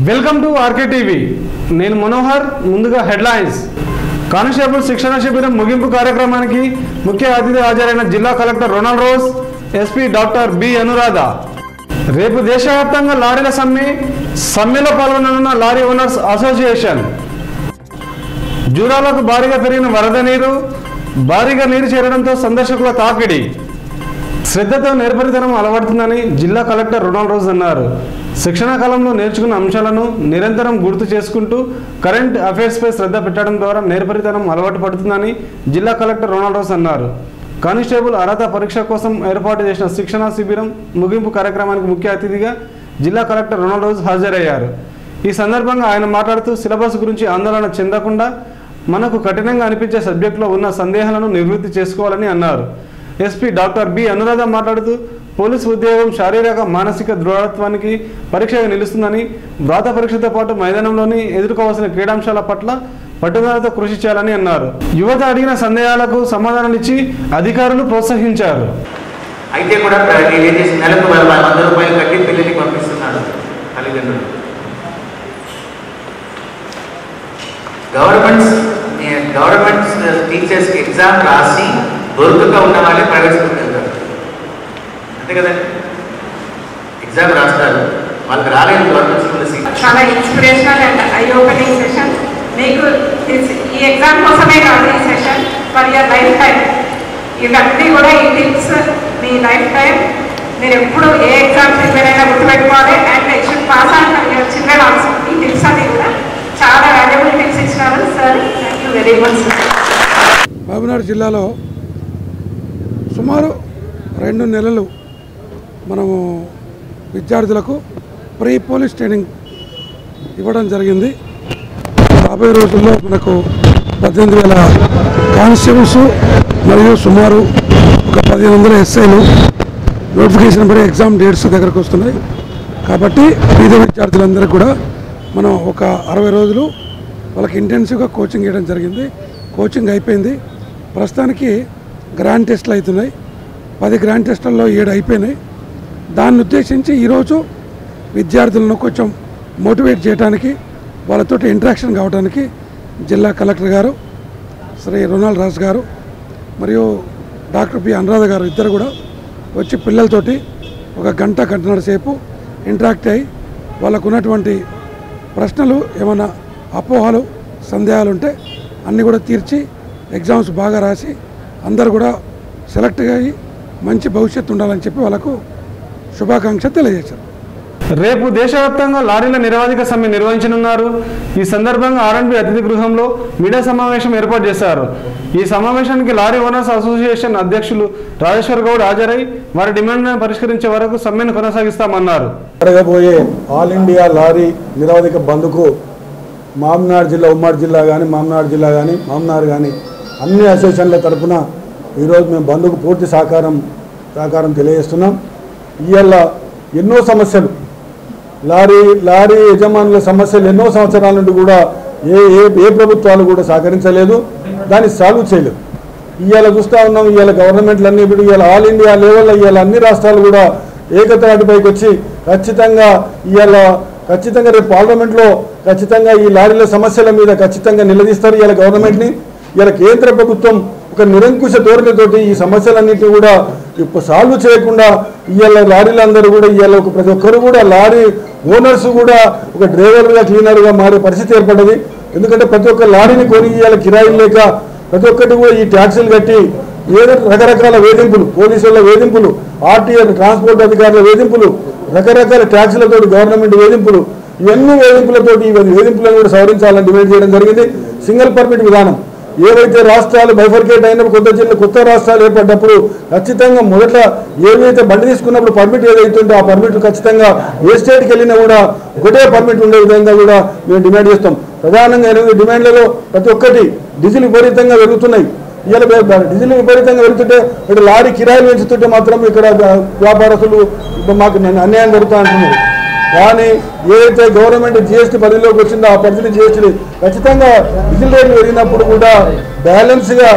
welcome to RK TV నేను మనోహర్ ముందుగా headlines constable శిక్షణ శిబిరం ముగింపు కార్యక్రమానికి ముఖ్య అతిథి హాజరైన జిల్లా collector Ronald Rose SP doctor B Anuradha రేపు దేశవ్యాప్తంగా లారీల సమ్మె సమ్మెలో పాల్గొననున్న లారీ ఓనర్స్ అసోసియేషన్ జూరాలకు భారీగా పెరిగిన వరద నీరు భారీగా నీరు చేరడంతో సందర్శకుల తాకిడి శ్రద్ధతో నేర్పరితనం అలవడుతుందని జిల్లా కలెక్టర్ రొనాల్డ్ రోజ్ అన్నారు శిక్షణ కాలంలో నేర్చుకున్న అంశాలను నిరంతరం గుర్తు చేసుకుంటూ కరెంట్ అఫైర్స్పై శ్రద్ధ పెట్టడం ద్వారా నేర్పరితనం అలవాటు పడుతుందని జిల్లా కలెక్టర్ రొనాల్డ్ రోజ్ అన్నారు కానిస్టేబుల్ అర్హత పరీక్ష కోసం ఏర్పాటు చేసిన శిక్షణ శిబిరం ముగింపు కార్యక్రమానికి ముఖ్య అతిథిగా జిల్లా కలెక్టర్ రొనాల్డ్ రోజ్ హాజరయ్యారు ఈ సందర్భంగా ఆయన మాట్లాడుతూ సిలబస్ గురించి ఆందోళన చెందకుండా మనకు కఠినంగా అనిపించే సబ్జెక్టులో ఉన్న సందేహాలను నివృత్తి చేసుకోవాలని అన్నారు ఎస్పీ డాక్టర్ బి అనురాధ మాట్లాడుతూ పోలీసు ఉద్యోగం శారీరక మానసిక దృఢత్వానికి పరీక్షగా నిలుస్తుందని వ్రాత పరీక్షతో పాటు మైదానంలోని ఎదుర్కోవాల్సిన క్రీడాంశాల పట్ల పట్టుదలతో కృషి చేయాలని అన్నారు యువత అడిగిన సందేహాలకు సమాధానాలు ఇచ్చి అధికారులు ప్రోత్సహించారు అయితే కూడా ప్ర- నేను ఏం చేసి నెలకు వంద వంద రూపాయలు కట్టి పిల్లల్ని పంపిస్తున్నాడు తల్లిదండ్రులు గవర్నమెంట్ గవర్నమెంట్ టీచర్స్కి ఎగ్జామ్ రాసి దొరుకుక ఉన్న వాళ్ళే ప్రైవేట్ స్కూల్కి వెళ్తారు అంతే కదండి ఎగ్జామ్ రాస్తారు వాళ్ళకి రాలేదు గవర్నమెంట్ స్కూల్ సీట్ చాలా inspirational and I opening session మీకు ఈ- ఈ ఎగ్జామ్ కోసమే కాదు ఈ session for your life time ఇవన్నీ కూడా ఈ టిప్స్ మీ లైఫ్ టైం మీరు ఎప్పుడు ఏ ఎగ్జామ్ ప్రిపేర్ అయినా గుర్తుపెట్టుకోవాలి and it should pass on for your children also ఈ టిప్స్ అన్ని కూడా చాలా వాల్యుబుల్ టిప్స్ ఇచ్చినారు sir thank you very much sir Mahabubnagar జిల్లాలో సుమారు రెండు నెలలు మనము విద్యార్థులకు ప్రీ పోలీస్ ట్రైనింగ్ ఇవ్వడం జరిగింది రాబోయే రోజుల్లో మనకు పద్దెనిమిది వేల కానిస్టేబుల్స్ మరియు సుమారు ఒక పదిహేను వందల ఎస్ఐలు నోటిఫికేషన్ పడి ఎగ్జామ్ డేట్స్ దగ్గరకు వస్తున్నాయి కాబట్టి పేద విద్యార్థులందరికీ కూడా మనం ఒక అరవై రోజులు వాళ్ళకి ఇంటెన్సివ్గా కోచింగ్ ఇవ్వడం జరిగింది కోచింగ్ అయిపోయింది ప్రస్తుతానికి గ్రాండ్ టెస్ట్లు అవుతున్నాయి పది గ్రాండ్ టెస్టుల్లో ఏడు అయిపోయినాయి దాన్ని ఉద్దేశించి ఈరోజు విద్యార్థులను కొంచెం మోటివేట్ చేయడానికి వాళ్ళతో ఇంటరాక్షన్ కావడానికి జిల్లా కలెక్టర్ గారు శ్రీ రొనాల్డ్ రాజ్ గారు మరియు డాక్టర్ పి అనురాధ గారు ఇద్దరు కూడా వచ్చి పిల్లలతోటి ఒక గంట గంటన్నర సేపు ఇంటరాక్ట్ అయ్యి వాళ్ళకు ఉన్నటువంటి ప్రశ్నలు ఏమైనా అపోహలు సందేహాలు ఉంటే అన్నీ కూడా తీర్చి ఎగ్జామ్స్ బాగా రాసి అందరు కూడా సెలెక్ట్గా అయ్యి మంచి భవిష్యత్తు ఉండాలని చెప్పి వాళ్ళకు శుభాకాంక్ష తెలియజేశారు రేపు దేశవ్యాప్తంగా లారీల నిరవధిక సమ్మె నిర్వహించనున్నారు ఈ సందర్భంగా ఆర్ఎండ్బి అతిథి గృహంలో మీడియా సమావేశం ఏర్పాటు చేశారు ఈ సమావేశానికి లారీ ఓనర్స్ అసోసియేషన్ అధ్యక్షులు రాజేశ్వర్ గౌడ్ హాజరై వారి డిమాండ్లను పరిష్కరించే వరకు సమ్మెను కొనసాగిస్తామన్నారు జరగబోయే ఆల్ ఇండియా లారీ నిరవధిక బంద్కు మామ్నాడు జిల్లా ఉమ్మడి జిల్లా కానీ మామ్నాడు జిల్లా కానీ మామ్నాడు కానీ అన్ని అసోసియేషన్ల తరపున ఈరోజు మేము బంద్కు పూర్తి సహకారం సహకారం తెలియజేస్తున్నాం ఇవాళ ఎన్నో సమస్యలు లారీ లారీ యజమానుల సమస్యలు ఎన్నో సంవత్సరాల నుండి కూడా ఏ ఏ ఏ ప్రభుత్వాలు కూడా సహకరించలేదు దాన్ని సాల్వ్ చేయలేదు ఇవాళ చూస్తూ ఉన్నాం ఇవాళ గవర్నమెంట్లు అన్ని ఇప్పుడు ఇవాళ ఆల్ ఇండియా లెవెల్లో ఇవాళ అన్ని రాష్ట్రాలు కూడా ఏకతాటిపైకి వచ్చి ఖచ్చితంగా ఇవాళ ఖచ్చితంగా రేపు పార్లమెంట్లో ఖచ్చితంగా ఈ లారీల సమస్యల మీద ఖచ్చితంగా నిలదీస్తారు ఇవాళ గవర్నమెంట్ని ఇవాళ కేంద్ర ప్రభుత్వం ఒక నిరంకుశ ధోరణితోటి ఈ సమస్యలన్నింటినీ కూడా ఇప్పుడు సాల్వ్ చేయకుండా ఇవాళ లారీలందరూ కూడా ఇవాళ ఒక ప్రతి ఒక్కరు కూడా లారీ ఓనర్స్ కూడా ఒక డ్రైవర్గా క్లీనర్గా మారే పరిస్థితి ఏర్పడ్డది ఎందుకంటే ప్రతి ఒక్క లారీని కొని ఇవాళ కిరాయిలు లేక ప్రతి ఒక్కటి కూడా ఈ ట్యాక్సీలు కట్టి ఏదో రకరకాల వేధింపులు పోలీసుల వేధింపులు ఆర్టీఏ ట్రాన్స్పోర్ట్ అధికారుల వేధింపులు రకరకాల ట్యాక్సీలతో గవర్నమెంట్ వేధింపులు ఇవన్నీ వేధింపులతోటి ఈ వేధింపులను కూడా సవరించాలని డిమాండ్ చేయడం జరిగింది సింగిల్ పర్మిట్ విధానం ఏవైతే రాష్ట్రాలు బైఫర్కేట్ అయినప్పుడు కొత్త జిల్లా కొత్త రాష్ట్రాలు ఏర్పడ్డప్పుడు ఖచ్చితంగా మొదట ఏవైతే బండి తీసుకున్నప్పుడు పర్మిట్ ఏదైతే ఉందో ఆ పర్మిట్ ఖచ్చితంగా ఏ స్టేట్కి వెళ్ళినా కూడా ఒకటే పర్మిట్ ఉండే విధంగా కూడా మేము డిమాండ్ చేస్తాం ప్రధానంగా ఎనిమిది డిమాండ్లలో ప్రతి ఒక్కటి డీజిల్ విపరీతంగా పెరుగుతున్నాయి ఇవాళ బ- డీజిల్ విపరీతంగా పెరుగుతుంటే ఇక్కడ లారీ కిరాయిలు పెంచుతుంటే మాత్రం ఇక్కడ వ్య- వ్యాపారస్తులు ఇప్పుడు మాకు నేను అన్యాయం జరుగుతా అంటున్నారు కానీ ఏదైతే గవర్నమెంట్ జిఎస్టీ పరిధిలోకి వచ్చిందో ఆ పరిధిని జిఎస్టీ ఖచ్చితంగా డీజిల్ రేట్లు పెరిగినప్పుడు కూడా బ్యాలెన్స్గా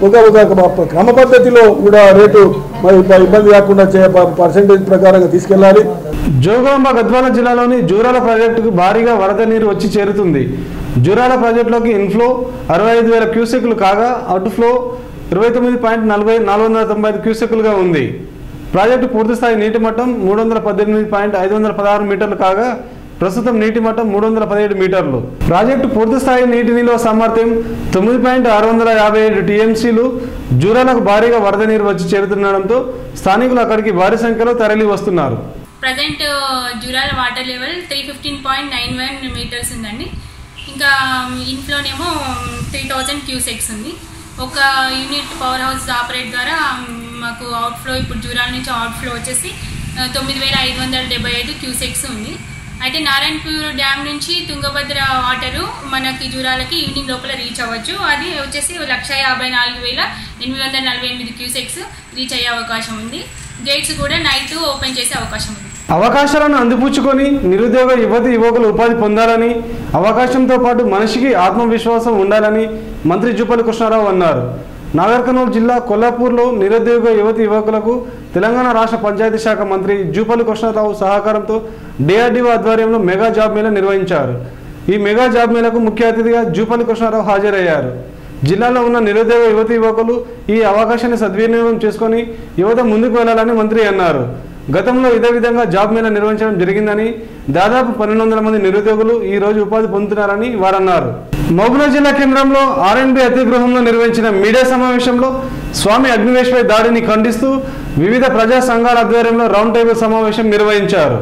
ఒక ఒక క్రమ పద్ధతిలో కూడా రేటు మరి ఇబ్బంది కాకుండా చే పర్సంటేజ్ ప్రకారంగా తీసుకెళ్ళాలి జోగులాంబ గద్వాల జిల్లాలోని జూరాల ప్రాజెక్టుకు భారీగా వరద నీరు వచ్చి చేరుతుంది జూరాల ప్రాజెక్టులోకి ఇన్ఫ్లో అరవై ఐదు వేల క్యూసెక్లు కాగా అవుట్ఫ్లో ఇరవై తొమ్మిది పాయింట్ నలభై నాలుగు వందల తొంభై ఐదు క్యూసెక్లుగా ఉంది ప్రాజెక్టు పూర్తిస్థాయి నీటి మట్టం మూడు వందల పద్దెనిమిది పాయింట్ ఐదు వందల పదహారు మీటర్లు కాగా ప్రస్తుతం నీటి మట్టం మూడు వందల పదిహేడు మీటర్లు ప్రాజెక్టు పూర్తిస్థాయి నీటి నిల్వ సామర్థ్యం తొమ్మిది పాయింట్ ఆరు వందల యాభై ఏడు టీఎంసీలు జూరాలకు భారీగా వరద నీరు వచ్చి చేరుతుండడంతో స్థానికులు అక్కడికి భారీ సంఖ్యలో తరలి వస్తున్నారు present Jurala water level three fifteen point nine one metres ఉందండి ఇంకా ఇన్ఫ్లోనేమో త్రీ థౌజండ్ క్యూసెక్స్ ఉంది ఒక యూనిట్ పవర్ హౌస్ ఆపరేట్ ద్వారా మాకు అవుట్ఫ్లో ఇప్పుడు జూరాల నుంచి అవుట్ఫ్లో వచ్చేసి ఆ, తొమ్మిది వేల ఐదు వందల డెబ్బై ఐదు క్యూసెక్స్ ఉంది అయితే నారాయణపూర్ డ్యామ్ నుంచి తుంగభద్ర వాటరు మనకి జూరాలకి ఈవినింగ్ లోపల రీచ్ అవ్వచ్చు అది వచ్చేసి లక్ష యాభై నాలుగు వేల ఎనిమిది వందల నలభై ఎనిమిది క్యూసెక్స్ రీచ్ అయ్యే అవకాశం ఉంది గేట్స్ కూడా నైట్ ఓపెన్ చేసే అవకాశం ఉంది అవకాశాలను అందిపుచ్చుకొని నిరుద్యోగ యువతి యువకులు ఉపాధి పొందాలని అవకాశంతో పాటు మనిషికి ఆత్మవిశ్వాసం ఉండాలని మంత్రి జూపల్లి కృష్ణారావు అన్నారు నాగర్ కర్నూలు జిల్లా కొల్లాపూర్లో నిరుద్యోగ యువతి యువకులకు తెలంగాణ రాష్ట్ర పంచాయతీ శాఖ మంత్రి జూపల్లి కృష్ణారావు సహకారంతో డిఆర్డీఓ ఆధ్వర్యంలో మెగా జాబ్ మేళా నిర్వహించారు ఈ మెగా జాబ్ మేళకు ముఖ్య అతిథిగా జూపల్లి కృష్ణారావు హాజరయ్యారు జిల్లాలో ఉన్న నిరుద్యోగ యువతి యువకులు ఈ అవకాశాన్ని సద్వినియోగం చేసుకొని యువత ముందుకు వెళ్లాలని మంత్రి అన్నారు గతంలో ఇదే విధంగా జాబ్ మేళా నిర్వహించడం జరిగిందని దాదాపు పన్నెండు వందల మంది నిరుద్యోగులు ఈ రోజు ఉపాధి పొందుతున్నారని వారన్నారు మహబూబా జిల్లా కేంద్రంలో ఆర్ఎన్బి అతిగృహంలో నిర్వహించిన మీడియా సమావేశంలో స్వామి అగ్నివేశ్పై దాడిని ఖండిస్తూ వివిధ ప్రజా సంఘాల ఆధ్వర్యంలో రౌండ్ టేబుల్ సమావేశం నిర్వహించారు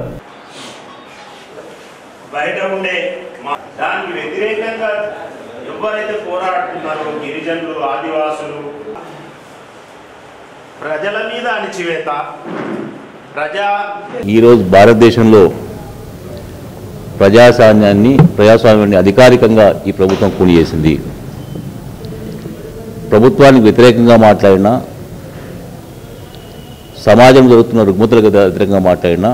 బయట ఉండే మా- దానికి వ్యతిరేకంగా ఎవరైతే పోరాడుతున్నారో గిరిజనులు ఆదివాసులు ప్రజల మీద అణిచివేత ప్రజా ఈరోజు భారతదేశంలో ప్రజాస్వామ్యాన్ని ప్రజాస్వామ్యాన్ని అధికారికంగా ఈ ప్రభుత్వం కూలి చేసింది ప్రభుత్వానికి వ్యతిరేకంగా మాట్లాడినా సమాజంలో జరుగుతున్న రుగ్మతులకు వ్యతిరేకంగా మాట్లాడినా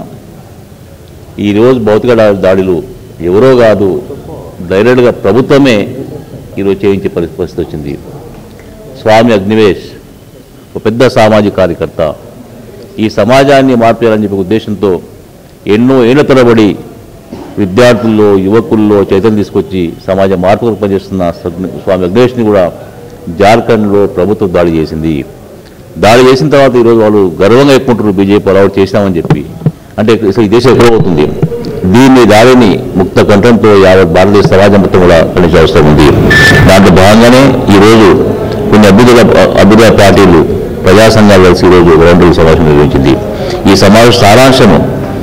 ఈరోజు భౌతిక దా- దాడులు ఎవరో కాదు డైరెక్ట్గా ప్రభుత్వమే ఈరోజు చేయించే పరి- పరిస్థితి వచ్చింది స్వామి అగ్నివేష్ ఒక పెద్ద సామాజిక కార్యకర్త ఈ సమాజాన్ని మార్పేయాలని చెప్పే ఉద్దేశంతో ఎన్నో ఏళ్ల తరబడి విద్యార్థుల్లో యువకుల్లో చైతన్యం తీసుకొచ్చి సమాజ మార్పు కొరకు పనిచేస్తున్న సద్- స్వామి అగ్నేష్ని కూడా జార్ఖండ్లో ప్రభుత్వం దాడి చేసింది దాడి చేసిన తర్వాత ఈరోజు వాళ్ళు గర్వంగా చెప్పుకుంటారు బీజేపీ అలవాటు చేసినామని చెప్పి అంటే అసలు ఈ దేశం ఎక్కడ అవుతుంది దీన్ని దాడిని ముక్త కంఠంతో యావత్ భారతదేశ సమాజం మొత్తం కూడా ఖండించే అవసరం ఉంది దాంట్లో భాగంగానే ఈరోజు కొన్ని అభ్యుదయ అభ్యుదయ పార్టీలు ప్రజా సంఘాలు కలిసి ఈరోజు రౌండ్ టేబుల్ సమావేశం నిర్వహించింది ఈ సమావేశ సారాంశము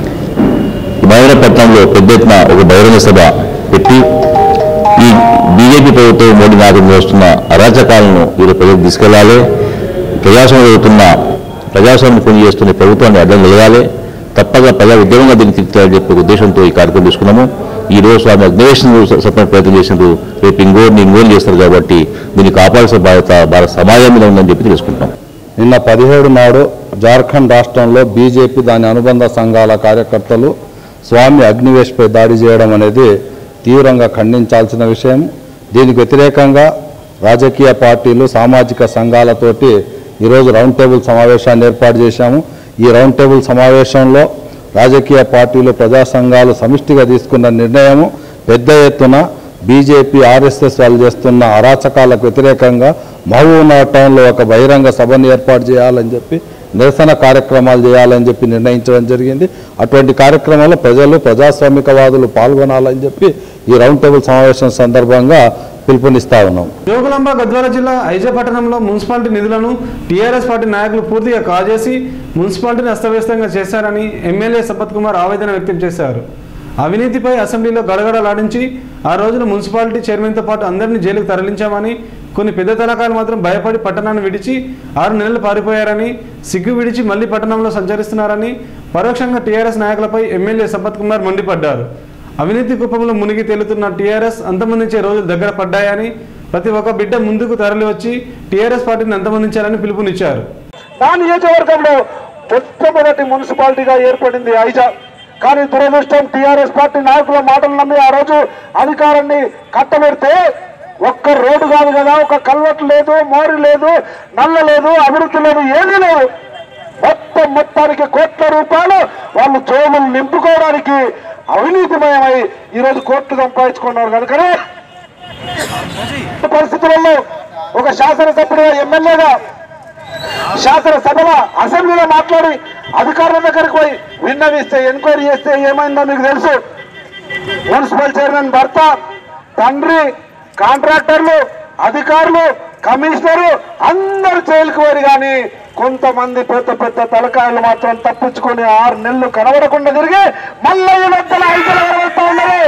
మహిళపట్నంలో పెద్ద ఎత్తున ఒక బహిరంగ సభ పెట్టి ఈ బీజేపీ ప్రభుత్వం మోడీ నాయకులు చేస్తున్న అరాచకాలను ఈరోజు ప్రజలకు తీసుకెళ్లాలి ప్రజాస్వామ్యం జరుగుతున్న ప్రజాస్వామ్యం కొని చేస్తున్న ఈ ప్రభుత్వాన్ని అడ్డం నిలగాలి తప్పగా ప్రజా ఉద్యమంగా దీన్ని తీర్చాలని చెప్పే ఉద్దేశంతో ఈ కార్యక్రమం తీసుకున్నాము ఈ రోజు స్వామి అగ్నేషన్ సత్యం ప్రయత్నం చేసినారు రేపు ఇంకోరిని ఇంకోరు చేస్తారు కాబట్టి దీన్ని కాపాడాల్సిన బాధ్యత భారత సమాజం మీద ఉందని చెప్పి తెలుసుకుంటాం నిన్న పదిహేడు నాడు జార్ఖండ్ రాష్ట్రంలో బీజేపీ దాని అనుబంధ సంఘాల కార్యకర్తలు స్వామి అగ్నివేష్పై దాడి చేయడం అనేది తీవ్రంగా ఖండించాల్సిన విషయం దీనికి వ్యతిరేకంగా రాజకీయ పార్టీలు సామాజిక సంఘాలతోటి ఈరోజు రౌండ్ టేబుల్ సమావేశాన్ని ఏర్పాటు చేశాము ఈ రౌండ్ టేబుల్ సమావేశంలో రాజకీయ పార్టీలు ప్రజా సంఘాలు సమిష్టిగా తీసుకున్న నిర్ణయము పెద్ద ఎత్తున బీజేపీ ఆర్ఎస్ఎస్ వాళ్ళు చేస్తున్న అరాచకాలకు వ్యతిరేకంగా మహబూబ్నగర్ టౌన్లో ఒక బహిరంగ సభను ఏర్పాటు చేయాలని చెప్పి నిరసన కార్యక్రమాలు చేయాలని చెప్పి నిర్ణయించడం జరిగింది అటువంటి కార్యక్రమాల్లో ప్రజలు ప్రజాస్వామికవాదులు పాల్గొనాలని చెప్పి ఈ రౌండ్ టేబుల్ సమావేశం సందర్భంగా పిలుపునిస్తా ఉన్నాం జోగులాంబ గద్వాల జిల్లా ఐజ పట్టణంలో మున్సిపాలిటీ నిధులను టీఆర్ఎస్ పార్టీ నాయకులు పూర్తిగా కాజేసి మున్సిపాలిటీని అస్తవ్యస్తంగా చేశారని ఎమ్మెల్యే సంపత్ కుమార్ ఆవేదన వ్యక్తం చేశారు అవినీతిపై అసెంబ్లీలో గడగడలాడించి ఆ రోజున మున్సిపాలిటీ చైర్మన్తో పాటు అందరినీ జైలుకు తరలించామని కొన్ని పెద్ద తలకాయలు మాత్రం భయపడి పట్టణాన్ని విడిచి ఆరు నెలలు పారిపోయారని సిగ్గు విడిచి మళ్లీ పట్టణంలో సంచరిస్తున్నారని పరోక్షంగా టీఆర్ఎస్ నాయకులపై ఎమ్మెల్యే సంపత్ కుమార్ మండిపడ్డారు అవినీతి కుప్పంలో మునిగి తేలుతున్న టీఆర్ఎస్ అంతమందించే రోజులు దగ్గర పడ్డాయని ప్రతి ఒక్క బిడ్డ ముందుకు తరలి వచ్చి టీఆర్ఎస్ పార్టీని అంతమందించాలని పిలుపునిచ్చారు నా నియోజకవర్గంలో మొట్టమొదటి మున్సిపాలిటీగా ఏర్పడింది ఐజా కానీ దురదృష్టం టీఆర్ఎస్ పార్టీ నాయకుల మాటలు నమ్మి ఆ రోజు అధికారాన్ని కట్టబెడితే ఒక్క రోడ్డు కాదు కదా ఒక కల్వట్ లేదు మోరు లేదు నల్ల లేదు అభివృద్ధి లేదు ఏమీ లేదు మొత్తం మొత్తానికి కోట్ల రూపాయలు వాళ్ళు జోబులు నింపుకోవడానికి అవినీతిమయమై ఈరోజు కోట్లు సంపాదించుకున్నారు కనుకనే పరిస్థితులలో ఒక శాసనసభ్యుడిగా ఎమ్మెల్యేగా శాసనసభలో అసెంబ్లీలో మాట్లాడి అధికారుల దగ్గరికి పోయి విన్నవిస్తే ఎంక్వైరీ చేస్తే ఏమైందో మీకు తెలుసు మున్సిపల్ చైర్మన్ భర్త తండ్రి కాంట్రాక్టర్లు అధికారులు కమిషనరు అందరు జైలుకు పోయి కానీ కొంతమంది పెద్ద పెద్ద తలకాయలు మాత్రం తప్పించుకొని ఆరు నెలలు కనబడకుండా తిరిగి మళ్ళీ ఈ మధ్యలో ఐదులు కనబడుతూ ఉన్నారు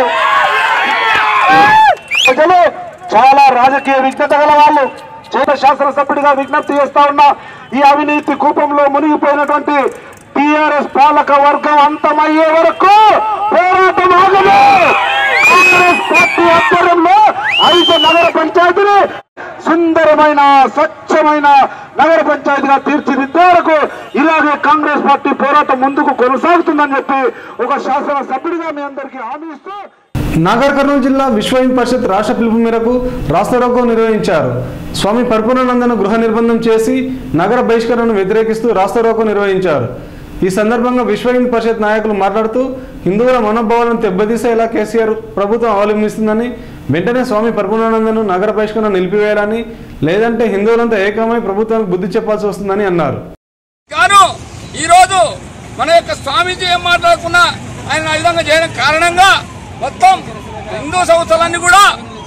ప్రజలు చాలా రాజకీయ విజ్ఞత గల వాళ్ళు చేత శాసనసభ్యుడిగా విజ్ఞప్తి చేస్తా ఉన్నా ఈ అవినీతి కూపంలో మునిగిపోయినటువంటి టిఆర్ఎస్ పాలక వర్గం అంతమయ్యే వరకు పోరాటం ఆగదు కాంగ్రెస్ పార్టీ ఆధ్వర్యంలో ఐదు నగర పంచాయతీని సుందరమైన స్వచ్ఛమైన నగర పంచాయతీగా తీర్చిదిద్దే వరకు ఇలాగే కాంగ్రెస్ పార్టీ పోరాటం ముందుకు కొనసాగుతుందని చెప్పి ఒక శాసన సభ్యుడిగా మీ అందరికీ హామీ ఇస్తూ నాగర్ కర్నూలు జిల్లా విశ్వ హింద్ పరిషత్ రాష్ట్ర పిలుపు మేరకు రాస్తారోకో నిర్వహించారు స్వామి పరిపూర్ణానందను గృహ నిర్బంధం చేసి నగర బహిష్కరణను వ్యతిరేకిస్తూ రాస్తారోకో నిర్వహించారు ఈ సందర్భంగా విశ్వ హింద్ పరిషత్ నాయకులు మాట్లాడుతూ హిందువుల మనోభావాలను దెబ్బతీసేలా కేసీఆర్ ప్రభుత్వం అవలంబిస్తుందని వెంటనే స్వామి పరిపూర్ణానందను నగర బహిష్కరణ నిలిపివేయాలని లేదంటే హిందువులంతా ఏకమై ప్రభుత్వానికి బుద్ధి చెప్పాల్సి వస్తుందని అన్నారు గాను ఈరోజు మన యొక్క స్వామీజీ ఏం మాట్లాడుకున్నా ఆయన ఆ విధంగా చేయడం కారణంగా మొత్తం హిందూ సంస్థలన్నీ కూడా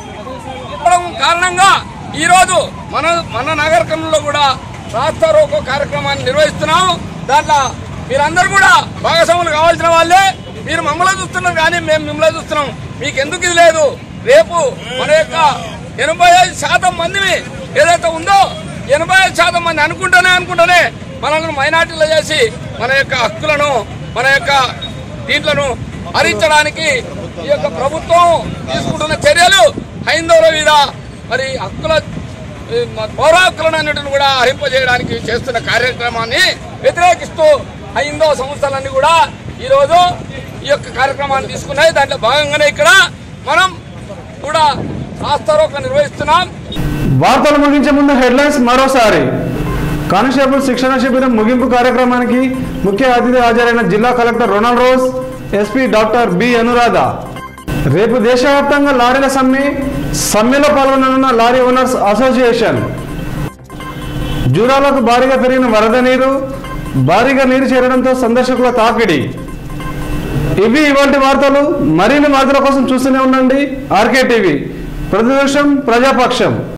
చెప్పడం కారణంగా ఈరోజు మన మన నగరకంలో కూడా రాస్తా రోకో కార్యక్రమాన్ని నిర్వహిస్తున్నాము దాంట్లో మీరందరూ కూడా భాగస్వాములు కావాల్సిన వాళ్ళే మీరు మమ్మల్ని చూస్తున్నారు కానీ మేము మిమ్మల్ని చూస్తున్నాం మీకు ఎందుకు ఇది లేదు రేపు మన యొక్క ఎనభై ఐదు శాతం మందిని ఏదైతే ఉందో ఎనభై ఐదు శాతం మంది అనుకుంటూనే అనుకుంటూనే మనల్ని మైనార్టీలు చేసి మన యొక్క హక్కులను మన యొక్క దీంట్లను హరించడానికి ఈ యొక్క ప్రభుత్వం తీసుకుంటున్న చర్యలు హైందవుల మీద మరి హక్కుల ఈ మ- పౌర హక్కులను అన్నిటిని కూడా హరింపజేయడానికి చేస్తున్న కార్యక్రమాన్ని వ్యతిరేకిస్తూ హైందవ సంస్థలన్నీ కూడా ఈరోజు ఈ యొక్క కార్యక్రమాన్ని తీసుకున్నాయి దాంట్లో భాగంగానే ఇక్కడ మనం కూడా రాస్తారోక నిర్వహిస్తున్నాం వార్తలు ముగించే ముందు హెడ్లైన్స్ మరోసారి కానిస్టేబుల్ శిక్షణ శిబిరం ముగింపు కార్యక్రమానికి ముఖ్య అతిథి హాజరైన జిల్లా collector Ronald Rose SP doctor B Anuradha రేపు దేశవ్యాప్తంగా లారీల సమ్మె సమ్మెలో పాల్గొననున్న లారీ ఓనర్స్ అసోసియేషన్ జూరాలకు భారీగా పెరిగిన వరద నీరు భారీగా నీరు చేరడంతో సందర్శకుల తాకిడి ఇవి ఇవాటి వార్తలు మరిన్ని వార్తల కోసం చూస్తూనే ఉండండి ఆర్కే టీవీ ప్రతిదర్శం ప్రజాపక్షం